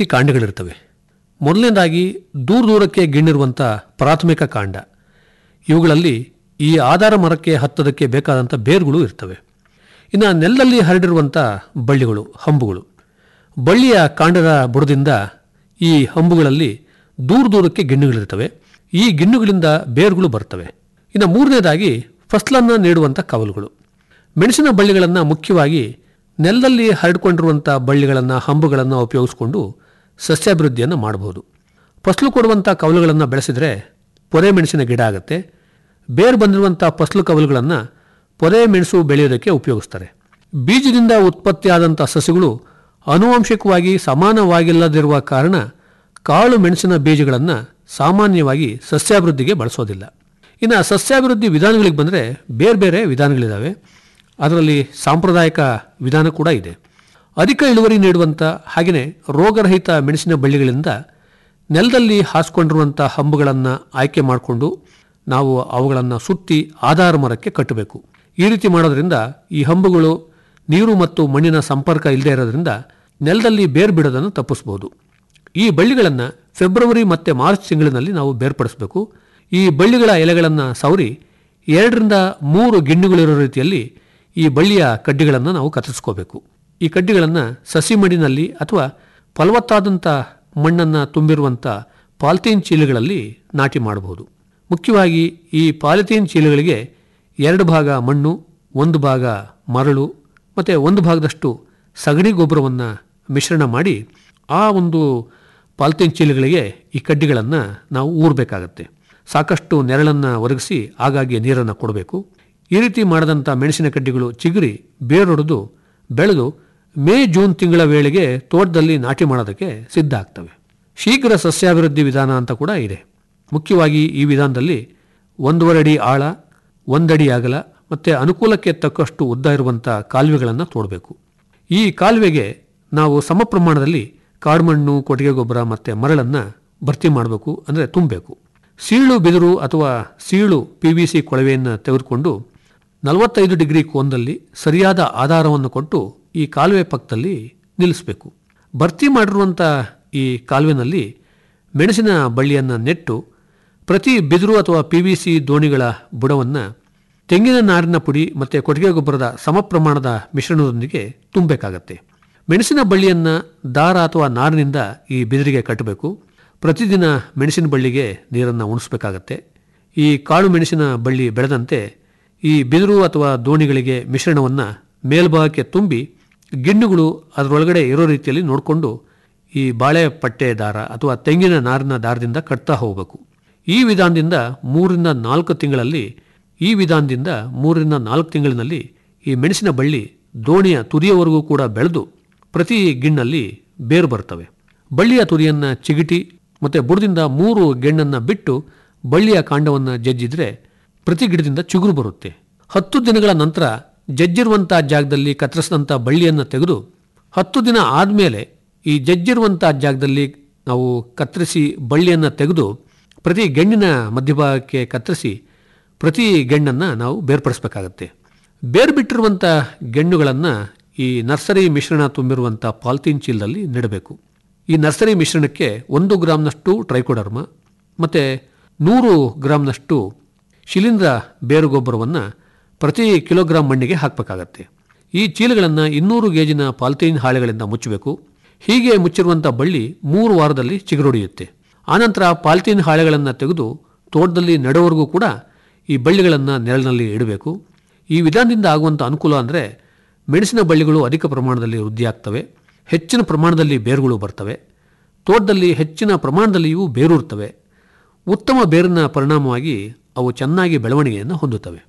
ರೀತಿ ಕಾಂಡಗಳಿರ್ತವೆ ಮೊದಲನೇದಾಗಿ ದೂರ ದೂರಕ್ಕೆ ಗಿಣ್ಣಿರುವಂಥ ಪ್ರಾಥಮಿಕ ಕಾಂಡ ಇವುಗಳಲ್ಲಿ ಈ ಆಧಾರ ಮರಕ್ಕೆ ಹತ್ತದಕ್ಕೆ ಬೇಕಾದಂಥ ಬೇರುಗಳು ಇರ್ತವೆ ಇನ್ನು ನೆಲದಲ್ಲಿ ಹರಡಿರುವಂಥ ಬಳ್ಳಿಗಳು ಹಂಬುಗಳು ಬಳ್ಳಿಯ ಕಾಂಡದ ಬುಡದಿಂದ ಈ ಹಂಬುಗಳಲ್ಲಿ ದೂರ ದೂರಕ್ಕೆ ಗಿಣ್ಣುಗಳಿರ್ತವೆ ಈ ಗಿಣ್ಣುಗಳಿಂದ ಬೇರುಗಳು ಬರ್ತವೆ ಇನ್ನು ಮೂರನೇದಾಗಿ ಫಸಲನ್ನು ನೀಡುವಂಥ ಕವಲುಗಳು ಮೆಣಸಿನ ಬಳ್ಳಿಗಳನ್ನು ಮುಖ್ಯವಾಗಿ ನೆಲದಲ್ಲಿ ಹರಡಿಕೊಂಡಿರುವಂಥ ಬಳ್ಳಿಗಳನ್ನು ಹಂಬುಗಳನ್ನು ಉಪಯೋಗಿಸಿಕೊಂಡು ಸಸ್ಯಾಭಿವೃದ್ಧಿಯನ್ನು ಮಾಡಬಹುದು ಫಸಲು ಕೊಡುವಂಥ ಕವಲುಗಳನ್ನು ಬೆಳೆಸಿದರೆ ಪೊರೆ ಮೆಣಸಿನ ಗಿಡ ಆಗುತ್ತೆ ಬೇರು ಬಂದಿರುವಂಥ ಫಸಲು ಕವಲುಗಳನ್ನು ಪೊರೆ ಮೆಣಸು ಬೆಳೆಯೋದಕ್ಕೆ ಉಪಯೋಗಿಸ್ತಾರೆ ಬೀಜದಿಂದ ಉತ್ಪತ್ತಿಯಾದಂಥ ಸಸಿಗಳು ಆನುವಂಶಿಕವಾಗಿ ಸಮಾನವಾಗಿಲ್ಲದಿರುವ ಕಾರಣ ಕಾಳು ಮೆಣಸಿನ ಬೀಜಗಳನ್ನು ಸಾಮಾನ್ಯವಾಗಿ ಸಸ್ಯಾಭಿವೃದ್ಧಿಗೆ ಬಳಸೋದಿಲ್ಲ ಇನ್ನು ಸಸ್ಯಾಭಿವೃದ್ಧಿ ವಿಧಾನಗಳಿಗೆ ಬಂದರೆ ಬೇರೆ ಬೇರೆ ವಿಧಾನಗಳಿದ್ದಾವೆ ಅದರಲ್ಲಿ ಸಾಂಪ್ರದಾಯಿಕ ವಿಧಾನ ಕೂಡ ಇದೆ ಅಧಿಕ ಇಳುವರಿ ನೀಡುವಂಥ ಹಾಗೆಯೇ ರೋಗರಹಿತ ಮೆಣಸಿನ ಬಳ್ಳಿಗಳಿಂದ ನೆಲದಲ್ಲಿ ಹಾಸ್ಕೊಂಡಿರುವಂಥ ಹಂಬುಗಳನ್ನು ಆಯ್ಕೆ ಮಾಡಿಕೊಂಡು ನಾವು ಅವುಗಳನ್ನು ಸುತ್ತಿ ಆಧಾರ ಮರಕ್ಕೆ ಕಟ್ಟಬೇಕು ಈ ರೀತಿ ಮಾಡೋದ್ರಿಂದ ಈ ಹಂಬುಗಳು ನೀರು ಮತ್ತು ಮಣ್ಣಿನ ಸಂಪರ್ಕ ಇಲ್ಲದೆ ಇರೋದ್ರಿಂದ ನೆಲದಲ್ಲಿ ಬೇರು ಬಿಡೋದನ್ನು ತಪ್ಪಿಸ್ಬೋದು ಈ ಬಳ್ಳಿಗಳನ್ನು ಫೆಬ್ರವರಿ ಮತ್ತು ಮಾರ್ಚ್ ತಿಂಗಳಿನಲ್ಲಿ ನಾವು ಬೇರ್ಪಡಿಸಬೇಕು ಈ ಬಳ್ಳಿಗಳ ಎಲೆಗಳನ್ನು ಸವರಿ ಎರಡರಿಂದ ಮೂರು ಗಿಣ್ಣುಗಳಿರೋ ರೀತಿಯಲ್ಲಿ ಈ ಬಳ್ಳಿಯ ಕಡ್ಡಿಗಳನ್ನು ನಾವು ಕತ್ತರಿಸ್ಕೋಬೇಕು ಈ ಕಡ್ಡಿಗಳನ್ನು ಸಸಿ ಮಡಿನಲ್ಲಿ ಅಥವಾ ಫಲವತ್ತಾದಂಥ ಮಣ್ಣನ್ನು ತುಂಬಿರುವಂಥ ಪಾಲಿಥೀನ್ ಚೀಲಗಳಲ್ಲಿ ನಾಟಿ ಮಾಡಬಹುದು ಮುಖ್ಯವಾಗಿ ಈ ಪಾಲಿಥೀನ್ ಚೀಲಗಳಿಗೆ ಎರಡು ಭಾಗ ಮಣ್ಣು ಒಂದು ಭಾಗ ಮರಳು ಮತ್ತು ಒಂದು ಭಾಗದಷ್ಟು ಸಗಣಿ ಗೊಬ್ಬರವನ್ನು ಮಿಶ್ರಣ ಮಾಡಿ ಆ ಒಂದು ಪಾಲಿಥೀನ್ ಚೀಲಗಳಿಗೆ ಈ ಕಡ್ಡಿಗಳನ್ನು ನಾವು ಊರಬೇಕಾಗತ್ತೆ ಸಾಕಷ್ಟು ನೆರಳನ್ನು ಒದಗಿಸಿ ಆಗಾಗ್ಗೆ ನೀರನ್ನು ಕೊಡಬೇಕು ಈ ರೀತಿ ಮಾಡಿದಂಥ ಮೆಣಸಿನ ಕಡ್ಡಿಗಳು ಚಿಗುರಿ ಬೇರೊಡೆದು ಬೆಳೆದು ಮೇ ಜೂನ್ ತಿಂಗಳ ವೇಳೆಗೆ ತೋಟದಲ್ಲಿ ನಾಟಿ ಮಾಡೋದಕ್ಕೆ ಸಿದ್ಧ ಆಗ್ತವೆ ಶೀಘ್ರ ಸಸ್ಯಾಭಿವೃದ್ಧಿ ವಿಧಾನ ಅಂತ ಕೂಡ ಇದೆ ಮುಖ್ಯವಾಗಿ ಈ ವಿಧಾನದಲ್ಲಿ ಒಂದೂವರೆ ಅಡಿ ಆಳ ಒಂದಡಿ ಅಗಲ ಮತ್ತು ಅನುಕೂಲಕ್ಕೆ ತಕ್ಕಷ್ಟು ಉದ್ದ ಇರುವಂಥ ಕಾಲುವೆಗಳನ್ನು ತೋಡಬೇಕು ಈ ಕಾಲುವೆಗೆ ನಾವು ಸಮ ಪ್ರಮಾಣದಲ್ಲಿ ಕಾಡುಮಣ್ಣು ಕೊಟ್ಟಿಗೆ ಗೊಬ್ಬರ ಮತ್ತು ಮರಳನ್ನು ಭರ್ತಿ ಮಾಡಬೇಕು ಅಂದರೆ ತುಂಬಬೇಕು ಸೀಳು ಬಿದಿರು ಅಥವಾ ಸೀಳು ಪಿ ವಿ ಸಿ ಕೊಳವೆಯನ್ನು ತೆಗೆದುಕೊಂಡು ನಲವತ್ತೈದು ಡಿಗ್ರಿ ಕೋನದಲ್ಲಿ ಸರಿಯಾದ ಆಧಾರವನ್ನು ಕೊಟ್ಟು ಈ ಕಾಲುವೆ ಪಕ್ಕದಲ್ಲಿ ನಿಲ್ಲಿಸಬೇಕು ಭರ್ತಿ ಮಾಡಿರುವಂಥ ಈ ಕಾಲುವೆನಲ್ಲಿ ಮೆಣಸಿನ ಬಳ್ಳಿಯನ್ನು ನೆಟ್ಟು ಪ್ರತಿ ಬಿದಿರು ಅಥವಾ ಪಿ ವಿ ಸಿ ದೋಣಿಗಳ ಬುಡವನ್ನು ತೆಂಗಿನ ನಾರಿನ ಪುಡಿ ಮತ್ತು ಕೊಟ್ಟಿಗೆ ಗೊಬ್ಬರದ ಸಮ ಪ್ರಮಾಣದ ಮಿಶ್ರಣದೊಂದಿಗೆ ತುಂಬಬೇಕಾಗತ್ತೆ ಮೆಣಸಿನ ಬಳ್ಳಿಯನ್ನು ದಾರ ಅಥವಾ ನಾರಿನಿಂದ ಈ ಬಿದಿರಿಗೆ ಕಟ್ಟಬೇಕು ಪ್ರತಿದಿನ ಮೆಣಸಿನ ಬಳ್ಳಿಗೆ ನೀರನ್ನು ಉಣಿಸ್ಬೇಕಾಗತ್ತೆ ಈ ಕಾಳು ಮೆಣಸಿನ ಬಳ್ಳಿ ಬೆಳೆದಂತೆ ಈ ಬಿದಿರು ಅಥವಾ ದೋಣಿಗಳಿಗೆ ಮಿಶ್ರಣವನ್ನು ಮೇಲ್ಭಾಗಕ್ಕೆ ತುಂಬಿ ಗಿಣ್ಣುಗಳು ಅದರೊಳಗಡೆ ಇರೋ ರೀತಿಯಲ್ಲಿ ನೋಡಿಕೊಂಡು ಈ ಬಾಳೆ ಪಟ್ಟೆ ದಾರ ಅಥವಾ ತೆಂಗಿನ ನಾರಿನ ದಾರದಿಂದ ಕಟ್ತಾ ಹೋಗಬೇಕು ಈ ವಿಧಾನದಿಂದ ಮೂರರಿಂದ ನಾಲ್ಕು ತಿಂಗಳಲ್ಲಿ ಈ ವಿಧಾನದಿಂದ ಮೂರರಿಂದ ನಾಲ್ಕು ತಿಂಗಳಿನಲ್ಲಿ ಈ ಮೆಣಸಿನ ಬಳ್ಳಿ ದೋಣಿಯ ತುದಿಯವರೆಗೂ ಕೂಡ ಬೆಳೆದು ಪ್ರತಿ ಗಿಣ್ಣಲ್ಲಿ ಬೇರು ಬರ್ತವೆ ಬಳ್ಳಿಯ ತುದಿಯನ್ನು ಚಿಗಿಟಿ ಮತ್ತು ಬುಡದಿಂದ ಮೂರು ಗೆಣ್ಣನ್ನು ಬಿಟ್ಟು ಬಳ್ಳಿಯ ಕಾಂಡವನ್ನು ಜಜ್ಜಿದ್ರೆ ಪ್ರತಿ ಗಿಡದಿಂದ ಚಿಗುರು ಬರುತ್ತೆ ಹತ್ತು ದಿನಗಳ ನಂತರ ಜಜ್ಜಿರುವಂಥ ಜಾಗದಲ್ಲಿ ಕತ್ತರಿಸಿದಂಥ ಬಳ್ಳಿಯನ್ನು ತೆಗೆದು ಹತ್ತು ದಿನ ಆದಮೇಲೆ ಈ ಜಜ್ಜಿರುವಂಥ ಜಾಗದಲ್ಲಿ ನಾವು ಕತ್ತರಿಸಿ ಬಳ್ಳಿಯನ್ನು ತೆಗೆದು ಪ್ರತಿ ಗೆಣ್ಣಿನ ಮಧ್ಯಭಾಗಕ್ಕೆ ಕತ್ತರಿಸಿ ಪ್ರತಿ ಗೆಣ್ಣನ್ನು ನಾವು ಬೇರ್ಪಡಿಸಬೇಕಾಗತ್ತೆ ಬೇರು ಬಿಟ್ಟಿರುವಂಥ ಗೆಣ್ಣುಗಳನ್ನು ಈ ನರ್ಸರಿ ಮಿಶ್ರಣ ತುಂಬಿರುವಂಥ ಪಾಲಿಥೀನ್ ಚೀಲದಲ್ಲಿ ನೆಡಬೇಕು ಈ ನರ್ಸರಿ ಮಿಶ್ರಣಕ್ಕೆ ಒಂದು ಗ್ರಾಮ್ನಷ್ಟು ಟ್ರೈಕೋಡರ್ಮ ಮತ್ತು ನೂರು ಗ್ರಾಮ್ನಷ್ಟು ಶಿಲೀಂಧ್ರ ಬೇರು ಗೊಬ್ಬರವನ್ನು ಪ್ರತಿ ಕಿಲೋಗ್ರಾಂ ಮಣ್ಣಿಗೆ ಹಾಕಬೇಕಾಗತ್ತೆ ಈ ಚೀಲಗಳನ್ನು ಇನ್ನೂರು ಗೇಜಿನ ಪಾಲಿಥೀನ್ ಹಾಳೆಗಳಿಂದ ಮುಚ್ಚಬೇಕು ಹೀಗೆ ಮುಚ್ಚಿರುವಂಥ ಬಳ್ಳಿ ಮೂರು ವಾರದಲ್ಲಿ ಚಿಗುರೊಡೆಯುತ್ತೆ ಆನಂತರ ಪಾಲಿಥೀನ್ ಹಾಳೆಗಳನ್ನು ತೆಗೆದು ತೋಟದಲ್ಲಿ ನೆಡುವವರೆಗೂ ಕೂಡ ಈ ಬಳ್ಳಿಗಳನ್ನು ನೆರಳಿನಲ್ಲಿ ಇಡಬೇಕು ಈ ವಿಧಾನದಿಂದ ಆಗುವಂಥ ಅನುಕೂಲ ಅಂದರೆ ಮೆಣಸಿನ ಬಳ್ಳಿಗಳು ಅಧಿಕ ಪ್ರಮಾಣದಲ್ಲಿ ವೃದ್ಧಿಯಾಗ್ತವೆ ಹೆಚ್ಚಿನ ಪ್ರಮಾಣದಲ್ಲಿ ಬೇರುಗಳು ಬರ್ತವೆ ತೋಟದಲ್ಲಿ ಹೆಚ್ಚಿನ ಪ್ರಮಾಣದಲ್ಲಿಯೂ ಬೇರೂರ್ತವೆ ಉತ್ತಮ ಬೇರಿನ ಪರಿಣಾಮವಾಗಿ ಅವು ಚೆನ್ನಾಗಿ ಬೆಳವಣಿಗೆಯನ್ನು ಹೊಂದುತ್ತವೆ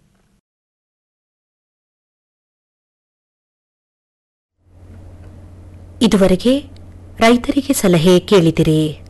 ಇದುವರೆಗೆ ರೈತರಿಗೆ ಸಲಹೆ ಕೇಳಿದಿರಿ